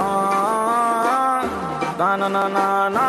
தானனா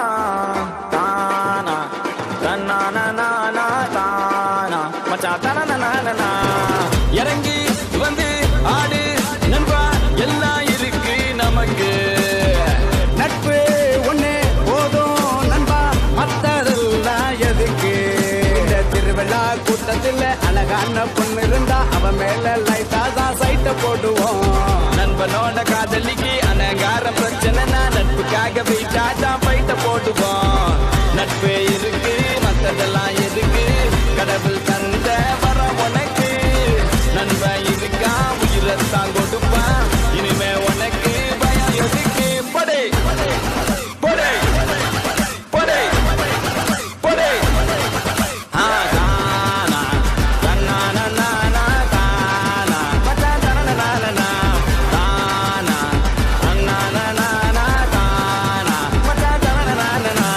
தானா தன்னானா தானா மச்சான் தனனா இறங்கி வந்து ஆடு நண்பா எல்லாம் இருக்கு நமக்கு நட்பு ஒண்ணு போதும் நண்பா மத்ததெல்லாம் எதுக்கு இந்த திருவிழா கூட்டத்தில் அழகான பொண்ணு இருந்தா அவ மேல லைட்டா தான் சைட்ட போடுவோம் நண்பனோட காதலிக்கு அனங்கார பிரச்சனைனா நட்புக்காக வீட்டா தான் பைட்ட போட்டுவோம் நட்பு இருக்கு மத்ததெல்லாம் எதுக்கு கடவுள் தந்த வர உனக்கு நண்பன் இருக்கா உயிரத்தான் கொடுப்பான் இனிமே உனக்கு பயம் எதுக்கு படை படை படை படை ஆ தானா தன்னானா தானா மச்சான் தனனனானா தானா தன்னானா தானா மச்சான் தனனனானா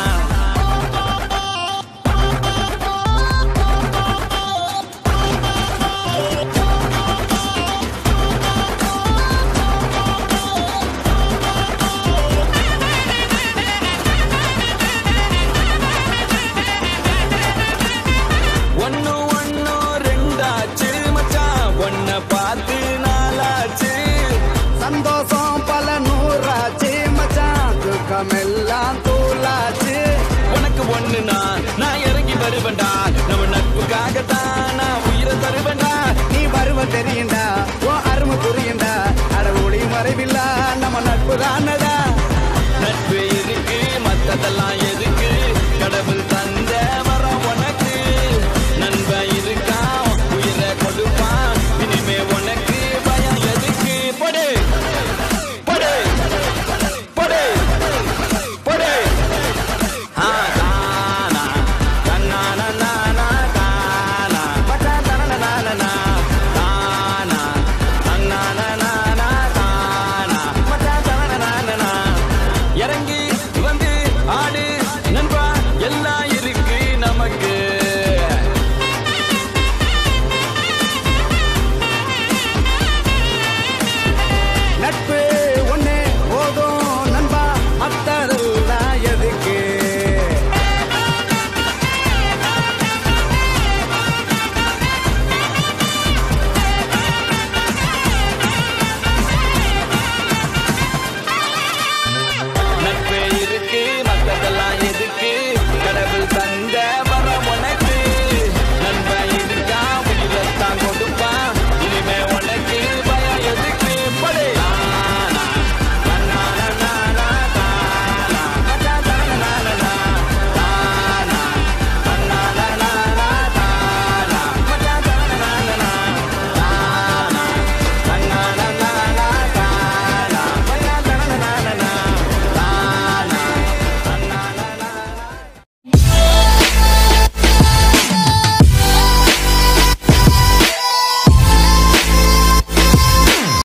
ஒன்னு ஒன்னு ரெண்டாச்சு மச்சான் ஒன்ன பார்த்து நாளாச்சு சந்தோஷம் பல நூறாச்சு மச்சான் துக்கம் எல்லாம் தூளாச்சு உனக்கு ஒண்ணுனா நான் இறங்கி வருவேன்டா நம்ம நட்புக்காகத்தான் நான் உயிரை தருவேன்டா நீ வருவ தெரியுண்டா ஓ அருமை புரியுண்டா அட ஒளி மறைவில்லா நம்ம நட்பு தானடா